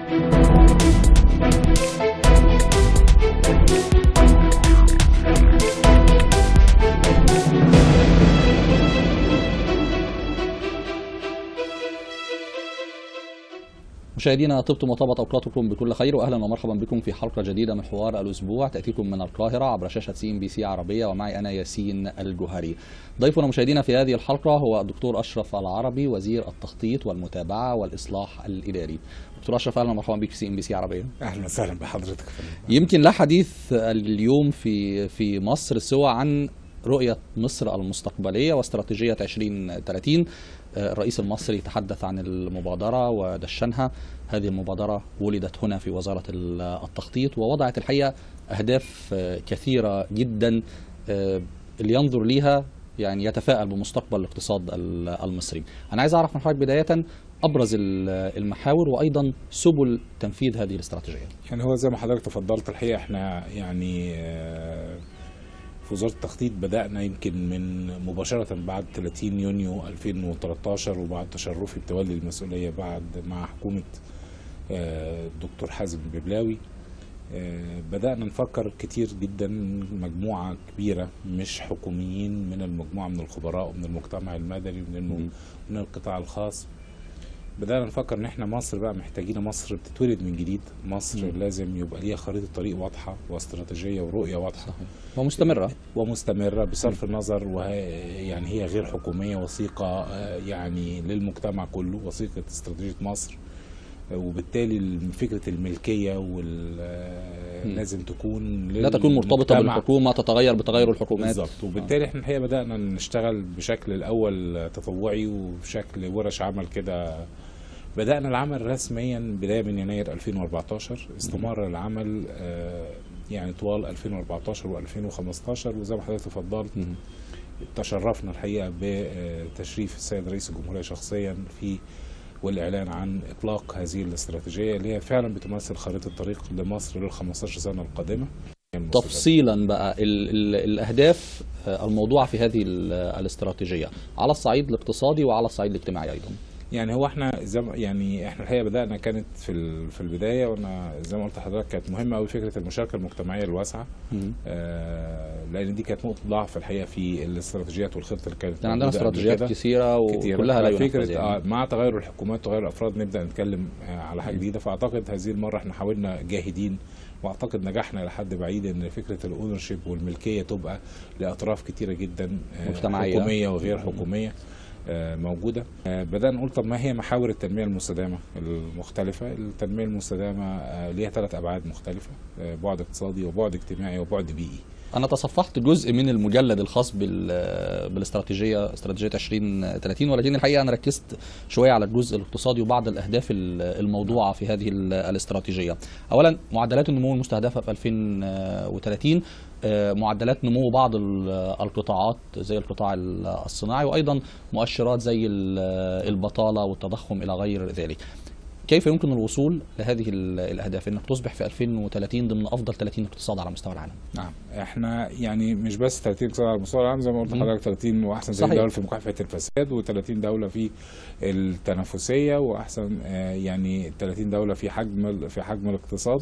مشاهدينا طبتم وطابت اوقاتكم بكل خير واهلا ومرحبا بكم في حلقه جديده من حوار الاسبوع تاتيكم من القاهره عبر شاشه سي ام بي سي عربيه ومعي انا ياسين الجوهري. ضيفنا مشاهدينا في هذه الحلقه هو الدكتور اشرف العربي وزير التخطيط والمتابعه والاصلاح الاداري. دكتور اشرف اهلا ومرحبا بك في سي ام بي سي عربيه. اهلا وسهلا بحضرتك يمكن لا حديث اليوم في في مصر سوى عن رؤيه مصر المستقبليه واستراتيجيه 2030 الرئيس المصري تحدث عن المبادرة ودشنها هذه المبادرة ولدت هنا في وزارة التخطيط ووضعت الحقيقة أهداف كثيرة جدا اللي ينظر ليها يعني يتفائل بمستقبل الاقتصاد المصري أنا عايز أعرف من حضرتك بداية ابرز المحاور وايضا سبل تنفيذ هذه الاستراتيجيه. يعني هو زي ما حضرتك تفضلت الحقيقه احنا يعني في وزاره التخطيط بدانا يمكن من مباشره بعد 30 يونيو 2013 وبعد تشرفي بتولي المسؤوليه بعد مع حكومه الدكتور حازم الببلاوي بدانا نفكر كتير جدا مجموعه كبيره مش حكوميين من المجموعه من الخبراء ومن المجتمع المدني ومن من القطاع الخاص بدأنا نفكر ان احنا مصر بقى محتاجين مصر بتتولد من جديد مصر م. لازم يبقى ليها خريطة طريق واضحة واستراتيجية ورؤية واضحة صحيح. ومستمرة ومستمرة بصرف م. النظر وهي يعني هي غير حكومية وثيقة يعني للمجتمع كله وثيقة استراتيجية مصر وبالتالي فكرة الملكية وال لازم تكون لا تكون مرتبطة بالحكومة تتغير بتغير الحكومات بالظبط وبالتالي احنا الحقيقة بدأنا نشتغل بشكل الأول تطوعي وبشكل ورش عمل كده بدأنا العمل رسميا بداية من يناير 2014 استمر العمل يعني طوال 2014 و2015 وزي ما حضرتك تفضلت تشرفنا الحقيقة بتشريف السيد رئيس الجمهورية شخصيا في والاعلان عن اطلاق هذه الاستراتيجيه اللي هي فعلا بتمثل خريطه الطريق لمصر لل 15 سنه القادمه. تفصيلا بقى ال ال الاهداف الموضوعه في هذه الاستراتيجيه على الصعيد الاقتصادي وعلى الصعيد الاجتماعي ايضا. يعني هو احنا زي يعني احنا الحقيقه بدانا كانت في في البدايه وانا زي ما قلت لحضرتك كانت مهمه قوي فكره المشاركه المجتمعيه الواسعه آه لان دي كانت نقطه ضعف الحقيقه في الاستراتيجيات والخطه اللي كانت كان عندنا استراتيجيات كثيره وكلها لا فكره يعني. آه مع تغير الحكومات وتغير الافراد نبدا نتكلم آه على حاجه جديده فاعتقد هذه المره احنا حاولنا جاهدين واعتقد نجحنا الى حد بعيد ان فكره الاونرشيب والملكيه تبقى لاطراف كثيره جدا مجتمعيه حكوميه وغير حكوميه موجوده بدانا نقول طب ما هي محاور التنميه المستدامه المختلفه التنميه المستدامه ليها ثلاث ابعاد مختلفه بعد اقتصادي وبعد اجتماعي وبعد بيئي انا تصفحت جزء من المجلد الخاص بالاستراتيجيه استراتيجيه 2030 ولكن الحقيقه انا ركزت شويه على الجزء الاقتصادي وبعض الاهداف الموضوعه في هذه الاستراتيجيه اولا معدلات النمو المستهدفه في 2030 معدلات نمو بعض القطاعات زي القطاع الصناعي وايضا مؤشرات زي البطاله والتضخم الى غير ذلك. كيف يمكن الوصول لهذه الاهداف انك تصبح في 2030 ضمن افضل 30 اقتصاد على مستوى العالم؟ نعم احنا يعني مش بس 30 اقتصاد على مستوى العالم زي ما قلت لحضرتك 30 واحسن 30 دوله في مكافحه الفساد و30 دوله في التنافسيه واحسن يعني 30 دوله في حجم في حجم الاقتصاد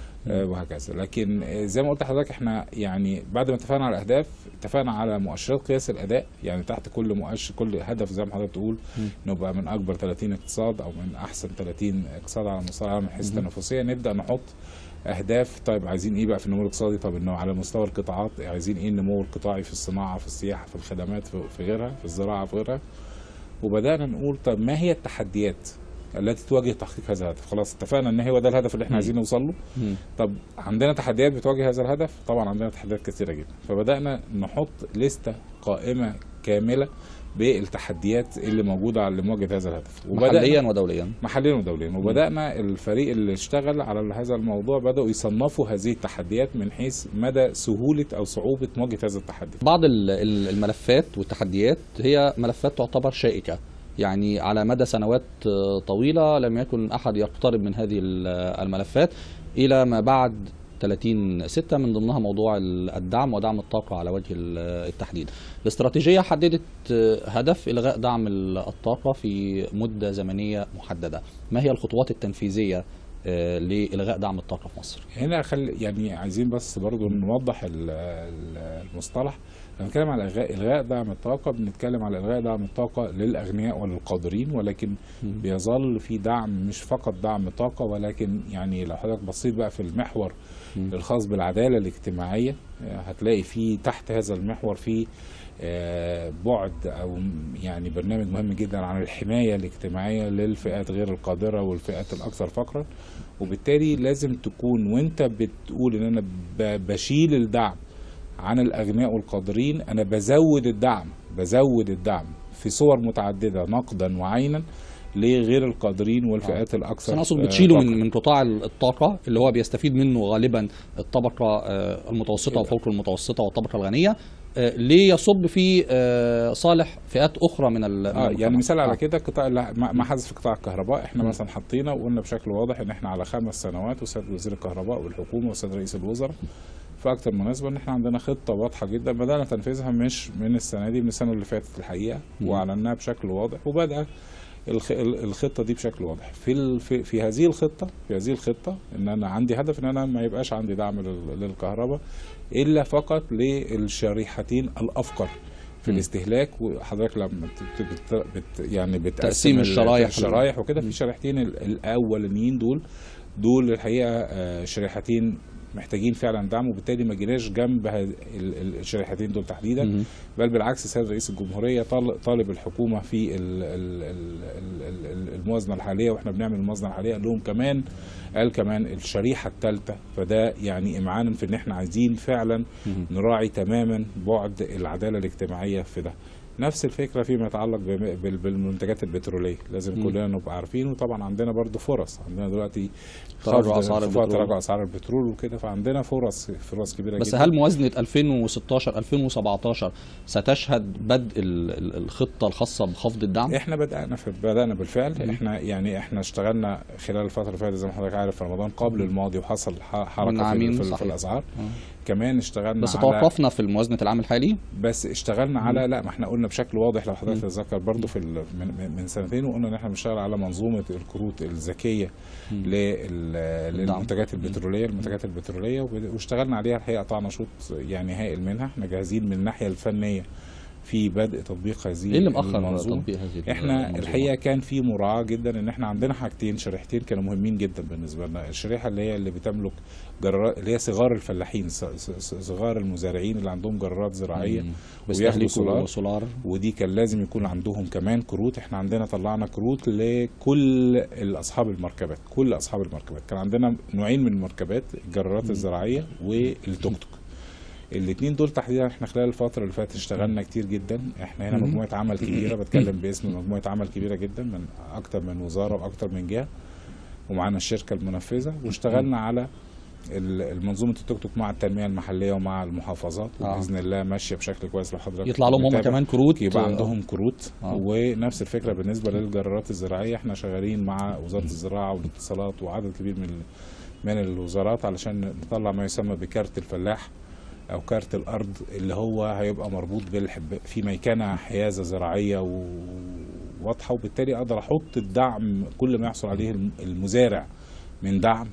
وهكذا لكن زي ما قلت لحضرتك احنا يعني بعد ما اتفقنا على الاهداف اتفقنا على مؤشرات قياس الاداء يعني تحت كل مؤشر كل هدف زي ما حضرتك تقول نبقى من اكبر 30 اقتصاد او من احسن 30 اقتصاد على مستوى العالم من حيث التنافسيه نبدا نحط اهداف طيب عايزين ايه بقى في النمو الاقتصادي طب انه على مستوى القطاعات عايزين ايه النمو القطاعي في الصناعه في السياحه في الخدمات في غيرها في الزراعه في غيرها وبدانا نقول طب ما هي التحديات التي تواجه تحقيق هذا الهدف خلاص اتفقنا ان هو ده الهدف اللي احنا عايزين نوصل له طب عندنا تحديات بتواجه هذا الهدف طبعا عندنا تحديات كثيره جدا فبدانا نحط لسته قائمه كامله بالتحديات اللي موجوده اللي مواجهه هذا الهدف محليا ودوليا محليا ودوليا وبدانا الفريق اللي اشتغل على هذا الموضوع بداوا يصنفوا هذه التحديات من حيث مدى سهوله او صعوبه مواجهه هذا التحدي بعض الملفات والتحديات هي ملفات تعتبر شائكه يعني على مدى سنوات طويلة لم يكن أحد يقترب من هذه الملفات إلى ما بعد 30 ستة من ضمنها موضوع الدعم ودعم الطاقة على وجه التحديد الاستراتيجية حددت هدف إلغاء دعم الطاقة في مدة زمنية محددة ما هي الخطوات التنفيذية لالغاء دعم الطاقه في مصر هنا خل يعني عايزين بس برضو نوضح المصطلح لما نتكلم على الغاء الغاء دعم الطاقه بنتكلم على الغاء دعم الطاقه للاغنياء وللقادرين ولكن م. بيظل في دعم مش فقط دعم طاقه ولكن يعني لو حضرتك بصيت بقى في المحور م. الخاص بالعداله الاجتماعيه هتلاقي في تحت هذا المحور في بعد او يعني برنامج مهم جدا عن الحمايه الاجتماعيه للفئات غير القادره والفئات الاكثر فقرا وبالتالي لازم تكون وانت بتقول ان انا بشيل الدعم عن الاغنياء والقادرين انا بزود الدعم بزود الدعم في صور متعدده نقدا وعينا لغير القادرين والفئات آه. الاكثر انا اقصد بتشيله من من قطاع الطاقه اللي هو بيستفيد منه غالبا الطبقه المتوسطه وفوق المتوسطه والطبقه الغنيه ليصب في صالح فئات اخرى من اه يعني مثال على كده قطاع ما حذف قطاع الكهرباء احنا م. مثلا حطينا وقلنا بشكل واضح ان احنا على خمس سنوات وسيد وزير الكهرباء والحكومه وسيد رئيس الوزراء في اكثر مناسبه ان احنا عندنا خطه واضحه جدا بدانا تنفيذها مش من السنه دي من السنه اللي فاتت الحقيقه واعلناها بشكل واضح وبدا الخطه دي بشكل واضح في في, في هذه الخطه في هذه الخطه ان انا عندي هدف ان انا ما يبقاش عندي دعم للكهرباء الا فقط للشريحتين الافقر في م. الاستهلاك وحضرتك لما بت بت يعني بتقسم الشرايح الشرايح وكده في شريحتين الاولانيين دول دول الحقيقه شريحتين محتاجين فعلا دعم وبالتالي ما جيناش جنب الشريحتين دول تحديدا بل بالعكس السيد رئيس الجمهوريه طالب الحكومه في الموازنه الحاليه واحنا بنعمل الموازنه الحاليه قال لهم كمان قال كمان الشريحه الثالثه فده يعني امعانا في ان احنا عايزين فعلا نراعي تماما بعد العداله الاجتماعيه في ده نفس الفكره فيما يتعلق بالمنتجات البتروليه لازم كلنا نبقى عارفين وطبعا عندنا برضو فرص عندنا دلوقتي تراجع اسعار البترول تراجع اسعار البترول وكده فعندنا فرص فرص كبيره بس جدا بس هل موازنه 2016 2017 ستشهد بدء الخطه الخاصه بخفض الدعم احنا بدانا في بدانا بالفعل م. احنا يعني احنا اشتغلنا خلال الفتره اللي فاتت زي ما حضرتك عارف في رمضان قبل الماضي وحصل حركه في, في, في الاسعار م. كمان اشتغلنا بس توقفنا في موازنه العام الحالي بس اشتغلنا على لا ما احنا قلنا بشكل واضح لو حضرتك تتذكر برضه في من, من سنتين وقلنا ان احنا بنشتغل على منظومه الكروت الذكيه للمنتجات البتروليه المنتجات البتروليه واشتغلنا عليها الحقيقه قطعنا شوط يعني هائل منها احنا جاهزين من الناحيه الفنيه في بدء تطبيق هذه ايه اللي مأخر تطبيق هذه احنا المنظومة. الحقيقه كان في مراعاه جدا ان احنا عندنا حاجتين شريحتين كانوا مهمين جدا بالنسبه لنا الشريحه اللي هي اللي بتملك جرارات اللي هي صغار الفلاحين صغار المزارعين اللي عندهم جرارات زراعيه وياخدوا سولار, سولار ودي كان لازم يكون عندهم كمان كروت احنا عندنا طلعنا كروت لكل اصحاب المركبات كل اصحاب المركبات كان عندنا نوعين من المركبات الجرارات الزراعيه والتوك توك الاثنين دول تحديدا احنا خلال الفتره اللي فاتت اشتغلنا كتير جدا احنا هنا مجموعه عمل كبيره بتكلم باسم مجموعه عمل كبيره جدا من اكتر من وزاره واكتر من جهه ومعانا الشركه المنفذه واشتغلنا على المنظومه التوك توك مع التنميه المحليه ومع المحافظات آه. باذن الله ماشيه بشكل كويس لو حضرتك يطلع لهم هم كمان كروت يبقى عندهم كروت آه. ونفس الفكره بالنسبه للجرارات الزراعيه احنا شغالين مع وزاره الزراعه والاتصالات وعدد كبير من من الوزارات علشان نطلع ما يسمى بكارت الفلاح او كارت الارض اللي هو هيبقى مربوط بالحب في ميكنه حيازه زراعيه واضحه وبالتالي اقدر احط الدعم كل ما يحصل عليه المزارع من دعم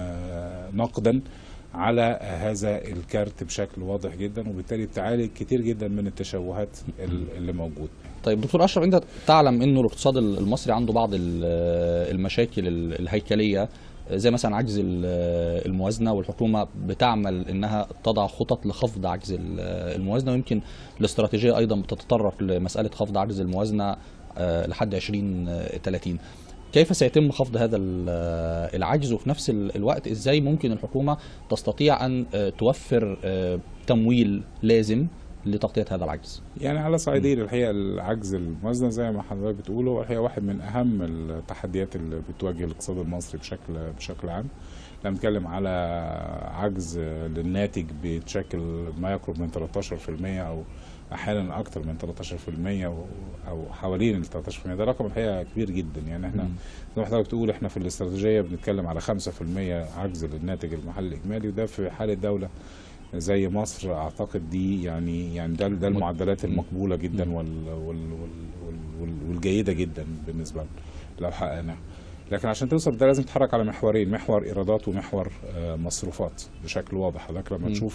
نقدا على هذا الكارت بشكل واضح جدا وبالتالي بتعالج كتير جدا من التشوهات اللي موجوده. طيب دكتور اشرف انت تعلم انه الاقتصاد المصري عنده بعض المشاكل الهيكليه زي مثلا عجز الموازنه والحكومه بتعمل انها تضع خطط لخفض عجز الموازنه ويمكن الاستراتيجيه ايضا بتتطرق لمساله خفض عجز الموازنه لحد 2030 كيف سيتم خفض هذا العجز وفي نفس الوقت ازاي ممكن الحكومه تستطيع ان توفر تمويل لازم لتغطيه هذا العجز؟ يعني على صعيدين الحقيقه العجز الموازنه زي ما حضرتك بتقول هو الحقيقه واحد من اهم التحديات اللي بتواجه الاقتصاد المصري بشكل بشكل عام. لما نتكلم على عجز للناتج بتشكل ما يقرب من 13% او احيانا اكثر من 13% او حوالين ال 13% ده رقم الحقيقه كبير جدا يعني احنا زي ما حضرتك بتقول احنا في الاستراتيجيه بنتكلم على 5% عجز للناتج المحلي الاجمالي وده في حاله دوله زي مصر اعتقد دي يعني يعني ده ده المعدلات المقبوله جدا وال وال وال والجيده جدا بالنسبه لنا لو حققناها لكن عشان توصل ده لازم تتحرك على محورين محور ايرادات ومحور آه، مصروفات بشكل واضح حضرتك لما مم. تشوف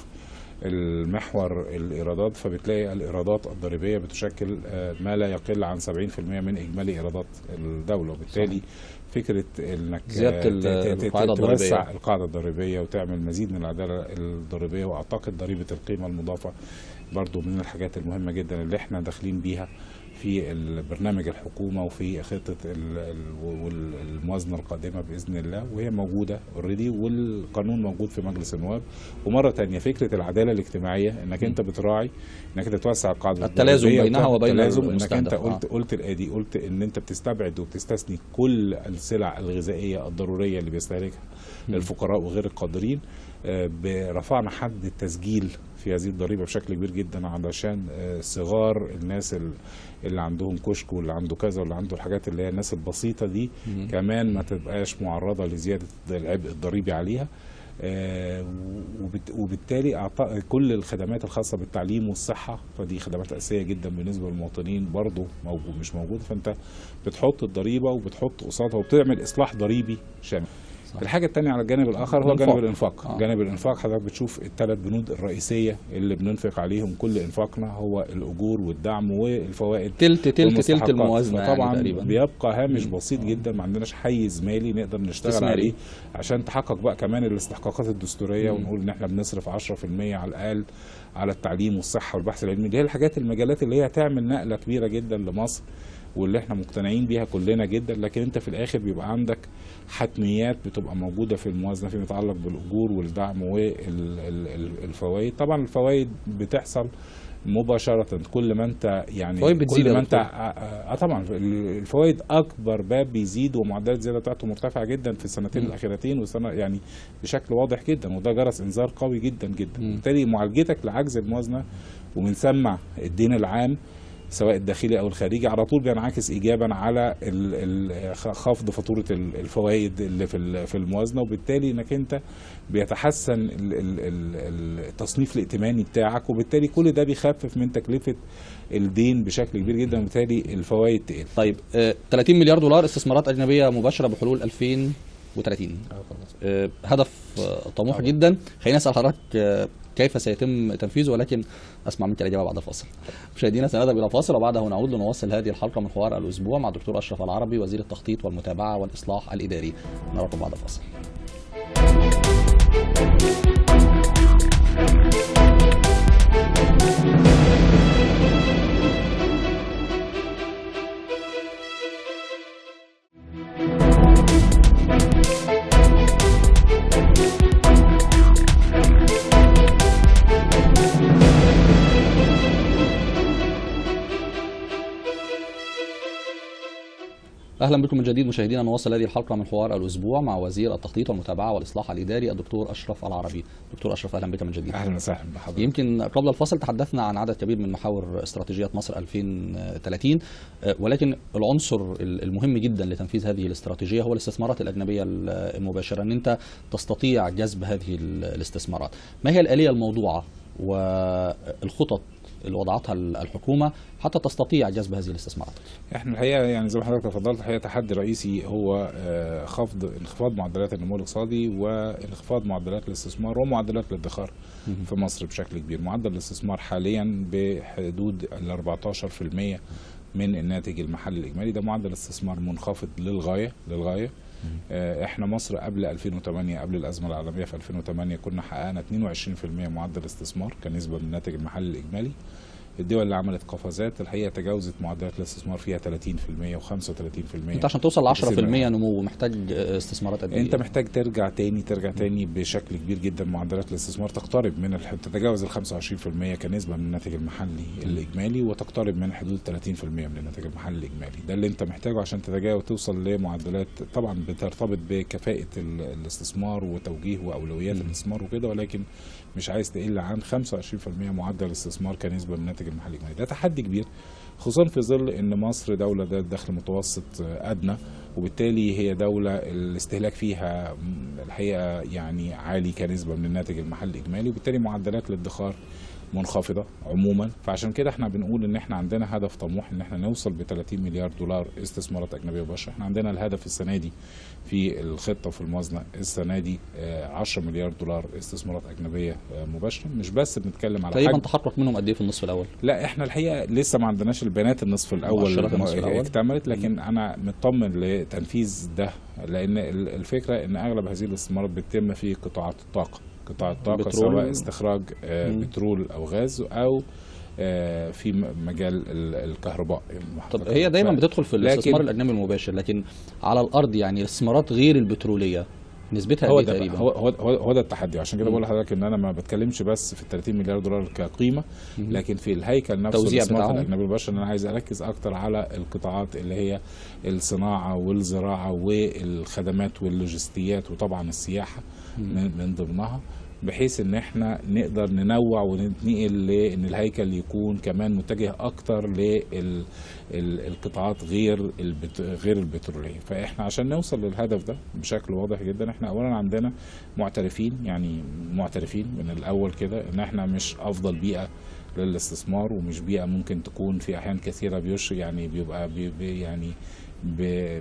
المحور الايرادات فبتلاقي الايرادات الضريبيه بتشكل آه، ما لا يقل عن 70% من اجمالي ايرادات الدوله وبالتالي فكره انك آه، زيادة ال- ت- ت- القاعدة توسع الضريبية. القاعده الضريبيه وتعمل مزيد من العداله الضريبيه واعتقد ضريبه القيمه المضافه برضو من الحاجات المهمه جدا اللي احنا داخلين بيها في البرنامج الحكومه وفي خطه ال- ال- والموازنه القادمه باذن الله وهي موجوده اوريدي والقانون موجود في مجلس النواب ومره تانية فكره العداله الاجتماعيه انك انت بتراعي انك انت توسع القاعده التلازم الضريبية بينها وتعمل وبين تلازم انك المستهدف. انت آه. قلت قلت الادي قلت ان انت بتستبعد وبتستثني كل السلع الغذائيه الضروريه اللي بيستهلكها مم. الفقراء وغير القادرين آه، ب- رفعنا حد التسجيل في هذه الضريبه بشكل كبير جدا علشان آه، صغار الناس ال- اللي عندهم كشك واللي عنده كذا واللي عنده الحاجات اللي هي الناس البسيطه دي مم. كمان ما تبقاش معرضه لزياده العبء الضريبي عليها آه، وبت- وبالتالي أعط- كل الخدمات الخاصه بالتعليم والصحه فدي خدمات اساسيه جدا بالنسبه للمواطنين برضو موجود مش موجود فانت بتحط الضريبه وبتحط قصادها وبتعمل اصلاح ضريبي شامل صح. الحاجه الثانيه على الجانب الاخر هو الإنفاق. جانب الانفاق آه. جانب الانفاق حضرتك بتشوف الثلاث بنود الرئيسيه اللي بننفق عليهم كل انفاقنا هو الاجور والدعم والفوائد تلت تلت تلت والمستحقات. الموازنه يعني طبعا تقريبا بيبقى هامش مم. بسيط جدا ما عندناش حيز مالي نقدر نشتغل استثماري. عليه عشان تحقق بقى كمان الاستحقاقات الدستوريه مم. ونقول ان احنا بنصرف 10% على الاقل على التعليم والصحه والبحث العلمي اللي هي الحاجات المجالات اللي هي هتعمل نقله كبيره جدا لمصر واللي احنا مقتنعين بيها كلنا جدا لكن انت في الاخر بيبقى عندك حتميات بتبقى موجوده في الموازنه فيما يتعلق بالاجور والدعم والفوائد طبعا الفوائد بتحصل مباشرة كل ما انت يعني الفوائد بتزيد كل يا ما انت دكتور. اه آه، طبعا الفوائد اكبر باب بيزيد ومعدلات الزياده بتاعته مرتفعه جدا في السنتين مم. الاخيرتين والسنه يعني بشكل واضح جدا وده جرس انذار قوي جدا جدا مم. بالتالي معالجتك لعجز الموازنه ومن ثم الدين العام سواء الداخلي او الخارجي على طول بينعكس ايجابا على ال- ال- خ- خفض فاتوره ال- الفوائد اللي في ال- في الموازنه وبالتالي انك انت بيتحسن ال- ال- ال- التصنيف الائتماني بتاعك وبالتالي كل ده بيخفف من تكلفه الدين بشكل كبير جدا وبالتالي الفوائد تقل طيب آه، 30 مليار دولار استثمارات اجنبيه مباشره بحلول 2030 آه، هدف آه، طموح طبعا. جدا خليني اسال حضرتك آه، كيف سيتم تنفيذه ولكن اسمع منك الاجابه بعد الفاصل. مشاهدينا سنذهب الى فاصل وبعده نعود لنواصل هذه الحلقه من حوار الاسبوع مع الدكتور اشرف العربي وزير التخطيط والمتابعه والاصلاح الاداري. نراكم بعد الفاصل. اهلا بكم من جديد مشاهدينا نواصل هذه الحلقه من حوار الاسبوع مع وزير التخطيط والمتابعه والاصلاح الاداري الدكتور اشرف العربي. دكتور اشرف اهلا بك من جديد. اهلا وسهلا بحضرتك يمكن قبل الفصل تحدثنا عن عدد كبير من محاور استراتيجية مصر 2030 آه، ولكن العنصر المهم جدا لتنفيذ هذه الاستراتيجية هو الاستثمارات الأجنبية المباشرة أن أنت تستطيع جذب هذه الاستثمارات ما هي الآلية الموضوعة والخطط اللي وضعتها الحكومة حتى تستطيع جذب هذه الاستثمارات احنا الحقيقه يعني زي ما حضرتك تفضلت الحقيقه تحدي رئيسي هو آه، خفض انخفاض معدلات النمو الاقتصادي وانخفاض معدلات الاستثمار ومعدلات الادخار في مصر بشكل كبير معدل الاستثمار حاليا بحدود ال 14% من الناتج المحلي الاجمالي ده معدل استثمار منخفض للغايه للغايه آه، احنا مصر قبل 2008 قبل الازمه العالميه في 2008 كنا حققنا 22% معدل استثمار كنسبه من الناتج المحلي الاجمالي الدول اللي عملت قفزات الحقيقه تجاوزت معدلات الاستثمار فيها 30% و35% أنت عشان توصل ل 10% بسبب- نمو محتاج استثمارات قد إيه؟ انت محتاج ترجع تاني ترجع تاني بشكل كبير جدا معدلات الاستثمار تقترب من الح... تتجاوز ال 25% كنسبه من الناتج المحلي الاجمالي وتقترب من حدود 30% من الناتج المحلي الاجمالي ده اللي انت محتاجه عشان تتجاوز توصل لمعدلات طبعا بترتبط بكفاءه ال... الاستثمار وتوجيه واولويات مم. الاستثمار وكده ولكن مش عايز تقل عن 25% معدل الاستثمار كنسبه من الناتج المحلي الاجمالي ده تحدي كبير خصوصا في ظل ان مصر دوله ذات دخل متوسط ادنى وبالتالي هي دولة الاستهلاك فيها م- الحقيقة يعني عالي كنسبة من الناتج المحلي الإجمالي وبالتالي معدلات الادخار منخفضه عموما فعشان كده احنا بنقول ان احنا عندنا هدف طموح ان احنا نوصل ب 30 مليار دولار استثمارات اجنبيه مباشره احنا عندنا الهدف السنه دي في الخطه في الموازنه السنه دي آه، 10 مليار دولار استثمارات اجنبيه آه، مباشره مش بس بنتكلم على تقريبا حجم تحقق منهم قد ايه في النصف الاول لا احنا الحقيقه لسه ما عندناش البيانات النصف الاول مؤشرات النصف الم- الأول. اكتملت لكن انا مطمن لتنفيذ ده لان ال- الفكره ان اغلب هذه الاستثمارات بتتم في قطاعات الطاقه قطاع الطاقه بترول. سواء استخراج آه، مم. بترول او غاز او آه، في م- مجال ال- الكهرباء طب هي دايما ف- بتدخل في لكن- الاستثمار الاجنبي المباشر لكن على الارض يعني الاستثمارات غير البتروليه نسبتها هو قد ايه ده تقريبا هو هو هو, هو ده التحدي عشان كده مم. بقول لحضرتك ان انا ما بتكلمش بس في ال 30 مليار دولار كقيمه مم. لكن في الهيكل نفسه التوزيع الاستثمارات بتاعهم. الاجنبي المباشر ان انا عايز اركز اكتر على القطاعات اللي هي الصناعه والزراعه والخدمات واللوجستيات وطبعا السياحه من, من ضمنها بحيث ان احنا نقدر ننوع وننتقل لان الهيكل يكون كمان متجه اكتر للقطاعات غير البت... غير البتروليه فاحنا عشان نوصل للهدف ده بشكل واضح جدا احنا اولا عندنا معترفين يعني معترفين من الاول كده ان احنا مش افضل بيئه للاستثمار ومش بيئه ممكن تكون في احيان كثيره بيش يعني بيبقى بي بي يعني ب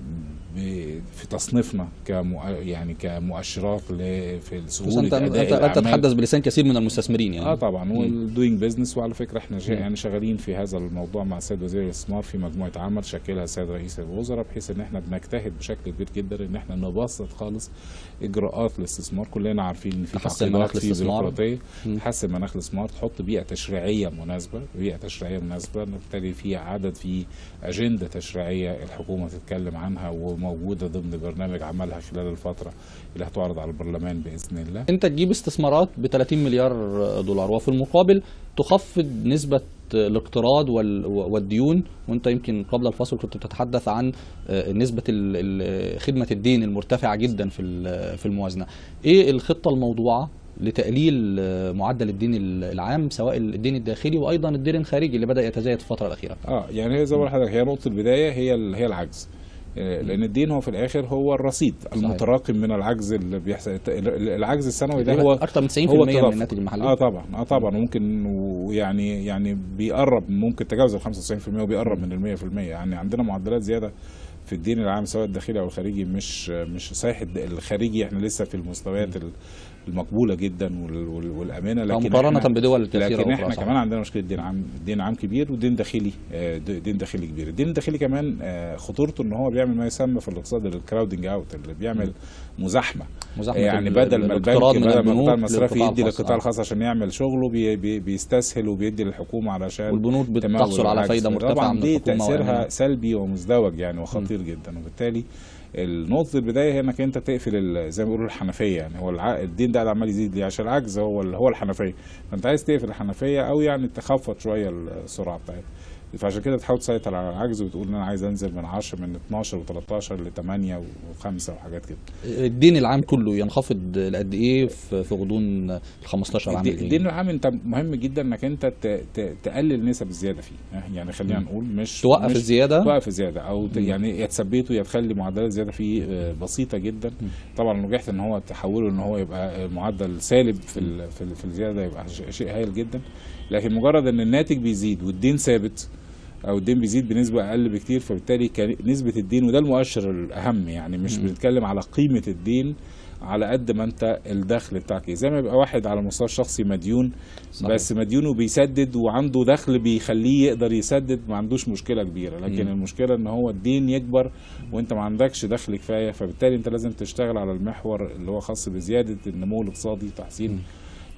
ب في تصنيفنا كمؤ يعني كمؤشرات ل- في بس سهوله انت اداء انت, انت الأعمال. تتحدث بلسان كثير من المستثمرين يعني اه طبعا والدوينج بزنس وعلى فكره احنا شا- مم. يعني شغالين في هذا الموضوع مع السيد وزير الاستثمار في مجموعه عمل شكلها السيد رئيس الوزراء بحيث ان احنا بنجتهد بشكل كبير جدا ان احنا نبسط خالص اجراءات الاستثمار كلنا عارفين ان في تحسن مناخ تعقيدات في الاستثمار. بيروقراطيه مم. تحسن مناخ الاستثمار تحط بيئه تشريعيه مناسبه بيئه تشريعيه مناسبه نبتدي في عدد في اجنده تشريعيه الحكومه تتكلم عنها وموجوده ضمن برنامج عملها خلال الفتره اللي هتعرض على البرلمان باذن الله انت تجيب استثمارات ب 30 مليار دولار وفي المقابل تخفض نسبة الاقتراض وال- والديون وانت يمكن قبل الفصل كنت بتتحدث عن آه، نسبة ال- ال- خدمة الدين المرتفعة جدا في ال- في الموازنة ايه الخطة الموضوعة لتقليل آه، معدل الدين العام سواء الدين الداخلي وايضا الدين الخارجي اللي بدا يتزايد في الفتره الاخيره اه يعني هي زي ما بقول لحضرتك هي نقطه البدايه هي ال- هي العجز آه، لان الدين هو في الاخر هو الرصيد المتراكم من العجز اللي بيحصل ال- العجز السنوي ده هو اكثر من 90% هو من التدفق. الناتج المحلي اه طبعا اه طبعا وممكن ويعني يعني بيقرب ممكن تجاوز ال 95% وبيقرب من ال 100% يعني عندنا معدلات زياده في الدين العام سواء الداخلي او الخارجي مش مش صحيح الد- الخارجي احنا لسه في المستويات ال- المقبوله جدا وال- وال- والامنه لكن مقارنه إحنا بدول كثيره لكن أخرى، احنا صحيح. كمان عندنا مشكله دين عام دين عام كبير ودين داخلي آه، د- دين داخلي كبير الدين الداخلي كمان آه، خطورته ان هو بيعمل ما يسمى في الاقتصاد الكراودنج اوت اللي بيعمل مزاحمه مزاحمة يعني ال- بدل ما البنك الاقتراض من بدل ما البنوك القطاع المصرفي للقطاع يدي الخاص. للقطاع آه. الخاص عشان يعمل شغله بي بي بيستسهل وبيدي للحكومه علشان والبنوك تمول بتحصل على العجز. فايده مرتفعه طبعا من دي الحكومه تاثيرها وإعلانها. سلبي ومزدوج يعني وخطير جدا وبالتالي النقطة البداية هي انك انت تقفل ال- زي ما بيقولوا الحنفية يعني هو الع... الدين ده قاعد عمال يزيد ليه عشان العجز هو ال... هو الحنفية فانت عايز تقفل الحنفية او يعني تخفض شوية السرعة بتاعتها فعشان كده تحاول تسيطر على العجز وتقول ان انا عايز انزل من 10 من 12 و13 ل 8 و5 وحاجات كده الدين العام كله ينخفض لقد ايه في في غضون ال 15 عام الدي- الجايين؟ الدين العام انت مهم جدا انك انت ت... ت... تقلل نسب الزيادة فيه يعني خلينا مم. نقول مش توقف مش الزياده توقف الزياده او ت- مم. يعني يا تثبته يا تخلي معدلات الزياده فيه آه، بسيطه جدا مم. طبعا لو نجحت ان هو تحوله ان هو يبقى آه، معدل سالب في ال- في, ال- في الزياده يبقى ش- شيء هايل جدا لكن مجرد ان الناتج بيزيد والدين ثابت او الدين بيزيد بنسبه اقل بكتير فبالتالي كان نسبه الدين وده المؤشر الاهم يعني مش مم. بنتكلم على قيمه الدين على قد ما انت الدخل بتاعك إيه. زي ما يبقى واحد على المستوى الشخصي مديون صحيح. بس مديونه بيسدد وعنده دخل بيخليه يقدر يسدد ما عندوش مشكله كبيره لكن مم. المشكله ان هو الدين يكبر وانت ما عندكش دخل كفايه فبالتالي انت لازم تشتغل على المحور اللي هو خاص بزياده النمو الاقتصادي تحسين مم.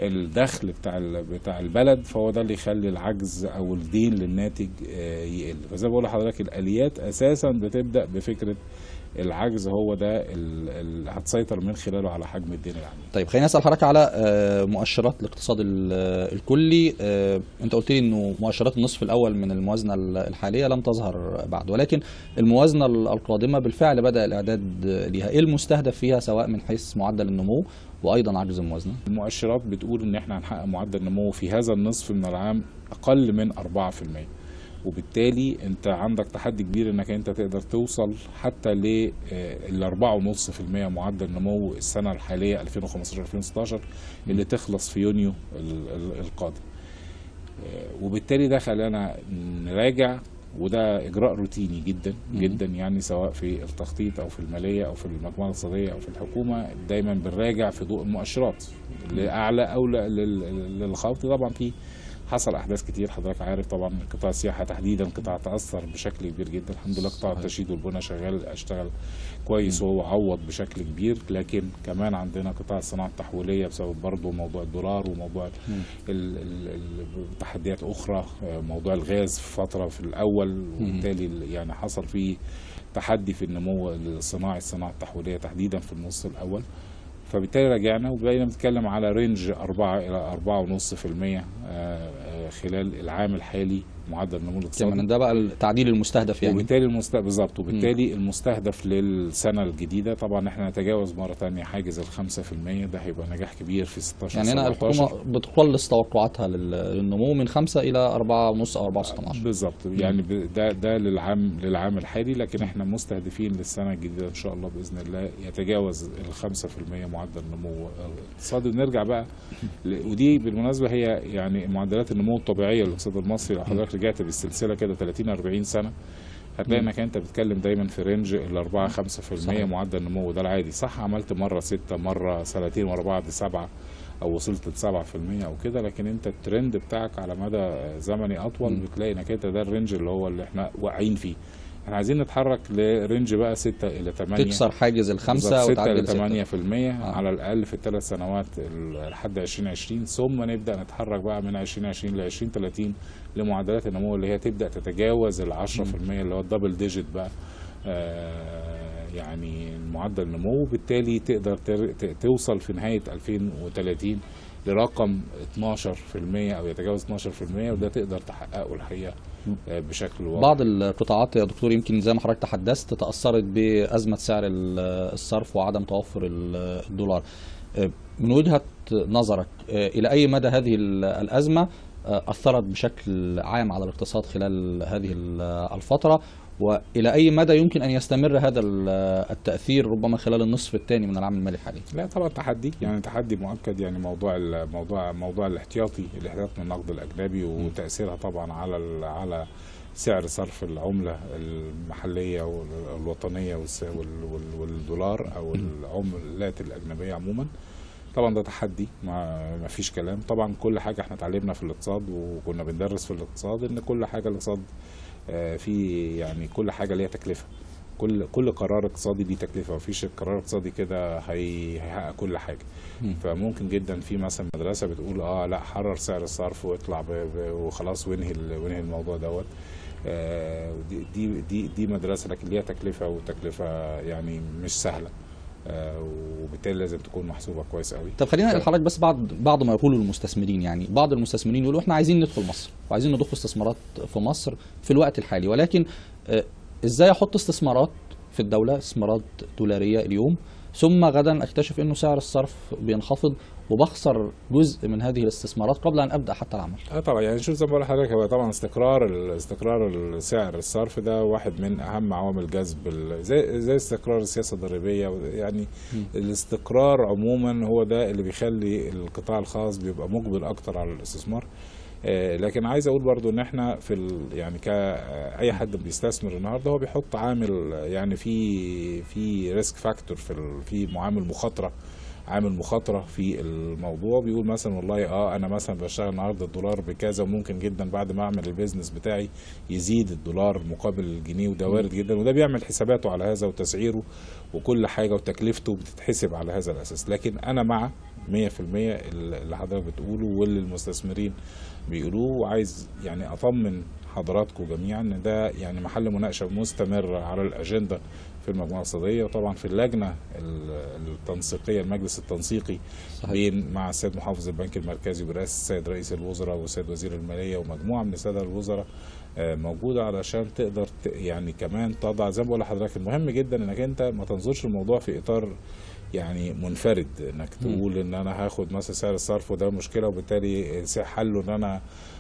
الدخل بتاع ال- بتاع البلد فهو ده اللي يخلي العجز او الدين للناتج آه، يقل فزي ما بقول لحضرتك الاليات اساسا بتبدا بفكره العجز هو ده اللي هتسيطر من خلاله على حجم الدين العام طيب خليني اسال حضرتك على آه، مؤشرات الاقتصاد ال- آه، الكلي آه، انت قلت لي انه مؤشرات النصف الاول من الموازنه ال- الحاليه لم تظهر بعد ولكن الموازنه ال- القادمه بالفعل بدا الاعداد ليها ايه المستهدف فيها سواء من حيث معدل النمو وايضا عجز الموازنه المؤشرات بتقول ان احنا هنحقق معدل نمو في هذا النصف من العام اقل من 4% وبالتالي انت عندك تحدي كبير انك انت تقدر توصل حتى ل ال 4.5% معدل نمو السنه الحاليه 2015 2016 اللي تخلص في يونيو ال- ال- القادم. آه، وبالتالي ده خلانا نراجع وده اجراء روتيني جدا مم. جدا يعني سواء في التخطيط او في الماليه او في المجموعه الاقتصاديه او في الحكومه دايما بنراجع في ضوء المؤشرات لاعلى او ل- لل- للخفض طبعا في حصل احداث كتير حضرتك عارف طبعا قطاع السياحه تحديدا قطاع تاثر بشكل كبير جدا الحمد لله قطاع صحيح. التشييد والبنى شغال اشتغل كويس وهو عوض بشكل كبير لكن كمان عندنا قطاع الصناعه التحويليه بسبب برضه موضوع الدولار وموضوع مم. ال- ال- ال- تحديات اخرى آه، موضوع الغاز في فتره في الاول وبالتالي ال- يعني حصل فيه تحدي في النمو الصناعي الصناعه التحويليه تحديدا في النص الاول فبالتالي رجعنا وبقينا بنتكلم على رينج 4 الى 4.5% آه، آه، خلال العام الحالي معدل النمو الاقتصادي كمان ده بقى التعديل المستهدف يعني وبالتالي المستهدف بالظبط وبالتالي المستهدف للسنه الجديده طبعا احنا نتجاوز مره ثانيه حاجز ال 5% ده هيبقى نجاح كبير في 16 يعني هنا 17. الحكومه بتقلص توقعاتها لل- للنمو من 5 الى 4.5 او 4.16 بالظبط يعني ب- ده ده للعام للعام الحالي لكن احنا مستهدفين للسنه الجديده ان شاء الله باذن الله يتجاوز ال 5% معدل النمو الاقتصادي ونرجع بقى ل- ودي بالمناسبه هي يعني معدلات النمو الطبيعيه للاقتصاد المصري لو حضرتك رجعت بالسلسله كده 30 40 سنه هتلاقي انك انت بتتكلم دايما في رينج ال 4 5% صحيح. معدل النمو ده العادي صح عملت مره 6 مره سنتين ورا بعض 7 او وصلت ل 7% او كده لكن انت الترند بتاعك على مدى زمني اطول مم. بتلاقي انك انت ده الرينج اللي هو اللي احنا واقعين فيه احنا عايزين نتحرك لرينج بقى 6 الى 8 تكسر حاجز الخمسه بالظبط، 6 وتعدل ل 6 8% آه. على الاقل في الثلاث سنوات ال- لحد 2020 ثم نبدا نتحرك بقى من 2020 ل 2030 لمعدلات النمو اللي هي تبدا تتجاوز ال 10% اللي هو الدبل ديجيت بقى آه، يعني معدل النمو وبالتالي تقدر تر- ت- توصل في نهايه 2030 لرقم 12% او يتجاوز 12% وده تقدر تحققه الحقيقه آه، بشكل واضح بعض القطاعات يا دكتور يمكن زي ما حضرتك تحدثت تأثرت بأزمة سعر ال- الصرف وعدم توفر ال- الدولار آه، من وجهة نظرك آه، إلى أي مدى هذه ال- الأزمة آه، أثرت بشكل عام على الاقتصاد خلال هذه ال- الفترة وإلى أي مدى يمكن أن يستمر هذا ال- التأثير ربما خلال النصف الثاني من العام المالي الحالي لا طبعا تحدي يعني تحدي مؤكد يعني موضوع الموضوع موضوع الاحتياطي الاحتياط من النقد الاجنبي وتاثيرها طبعا على ال- على سعر صرف العمله المحليه والوطنيه والس- وال- وال- والدولار او العملات الاجنبيه عموما طبعا ده تحدي ما ما فيش كلام طبعا كل حاجه احنا اتعلمنا في الاقتصاد وكنا بندرس في الاقتصاد ان كل حاجه الاقتصاد آه، في يعني كل حاجه ليها تكلفه كل كل قرار اقتصادي ليه تكلفه مفيش قرار اقتصادي كده هي- هيحقق كل حاجه مم. فممكن جدا في مثلا مدرسه بتقول اه لا حرر سعر الصرف واطلع ب- ب- وخلاص وانهي ال- وانهي الموضوع دوت آه، دي دي دي, دي مدرسه لكن ليها تكلفه وتكلفه يعني مش سهله آه، وبالتالي لازم تكون محسوبه كويس قوي طب خلينا نقول لحضرتك بس بعض بعض ما يقوله المستثمرين يعني بعض المستثمرين يقولوا احنا عايزين ندخل مصر وعايزين نضخ استثمارات في مصر في الوقت الحالي ولكن آه، ازاي احط استثمارات في الدوله استثمارات دولاريه اليوم ثم غدا اكتشف انه سعر الصرف بينخفض وبخسر جزء من هذه الاستثمارات قبل ان ابدا حتى العمل اه طبعا يعني شوف زي ما بقول لحضرتك هو طبعا استقرار ال- استقرار السعر الصرف ده واحد من اهم عوامل جذب ال- زي زي استقرار السياسه الضريبيه يعني الاستقرار عموما هو ده اللي بيخلي القطاع الخاص بيبقى مقبل اكتر على الاستثمار آه، لكن عايز اقول برضو ان احنا في ال يعني كاي حد بيستثمر النهارده هو بيحط عامل يعني في في ريسك فاكتور في ال- في معامل مخاطره عامل مخاطره في الموضوع بيقول مثلا والله اه انا مثلا بشتغل النهارده الدولار بكذا وممكن جدا بعد ما اعمل البيزنس بتاعي يزيد الدولار مقابل الجنيه وده وارد جدا وده بيعمل حساباته على هذا وتسعيره وكل حاجه وتكلفته بتتحسب على هذا الاساس لكن انا مع 100% اللي حضرتك بتقوله واللي المستثمرين بيقولوه وعايز يعني اطمن حضراتكم جميعا ان ده يعني محل مناقشه مستمر على الاجنده في المجموعه الاقتصاديه وطبعا في اللجنه ال- التنسيقيه المجلس التنسيقي صحيح. بين مع السيد محافظ البنك المركزي برئاسه السيد رئيس الوزراء والسيد وزير الماليه ومجموعه من الساده الوزراء آه، موجوده علشان تقدر ت- يعني كمان تضع زي ما بقول لحضرتك المهم جدا انك انت ما تنظرش الموضوع في اطار يعني منفرد انك مم. تقول ان انا هاخد مثلا سعر الصرف وده مشكله وبالتالي حله ان انا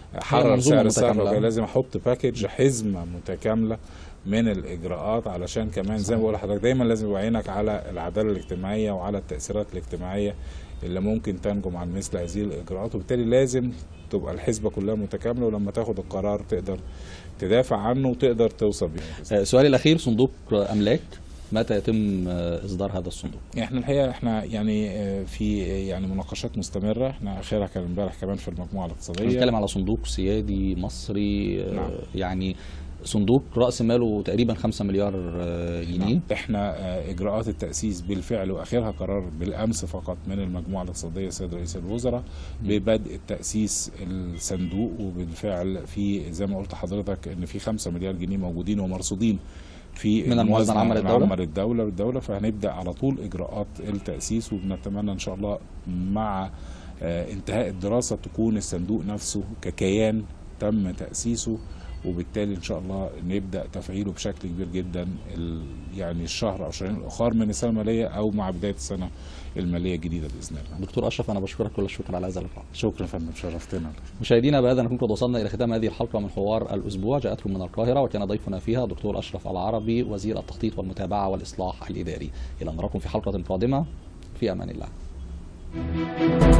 حرر منظومة سعر الصرف متكاملة. وكده لازم احط باكج حزمه متكامله من الاجراءات علشان كمان زي ما بقول لحضرتك دايما لازم يبقى عينك على العداله الاجتماعيه وعلى التاثيرات الاجتماعيه اللي ممكن تنجم عن مثل هذه الاجراءات وبالتالي لازم تبقى الحسبه كلها متكامله ولما تاخد القرار تقدر تدافع عنه وتقدر توصل بيه آه، سؤالي الاخير صندوق املاك متى يتم آه، اصدار هذا الصندوق احنا الحقيقه احنا يعني آه، في يعني مناقشات مستمره احنا اخرها كان امبارح كمان في المجموعه الاقتصاديه بنتكلم على صندوق سيادي مصري آه، نعم. يعني صندوق راس ماله تقريبا 5 مليار آه، جنيه احنا آه، اجراءات التاسيس بالفعل واخرها قرار بالامس فقط من المجموعه الاقتصاديه السيد رئيس الوزراء ببدء تاسيس الصندوق وبالفعل في زي ما قلت لحضرتك ان في 5 مليار جنيه موجودين ومرصودين في من الموازنة العامة للدولة؟ العامة للدوله بالدوله فهنبدا على طول اجراءات التاسيس وبنتمنى ان شاء الله مع آه، انتهاء الدراسه تكون الصندوق نفسه ككيان تم تاسيسه وبالتالي ان شاء الله نبدا تفعيله بشكل كبير جدا ال- يعني الشهر او شهرين الاخر من السنه الماليه او مع بدايه السنه الماليه الجديده باذن الله. دكتور اشرف انا بشكرك كل الشكر على هذا اللقاء شكرا يا فندم شرفتنا. مشاهدينا بهذا نكون قد وصلنا الى ختام هذه الحلقه من حوار الاسبوع جاءتكم من القاهره وكان ضيفنا فيها دكتور اشرف العربي وزير التخطيط والمتابعه والاصلاح الاداري الى ان نراكم في حلقه قادمه في امان الله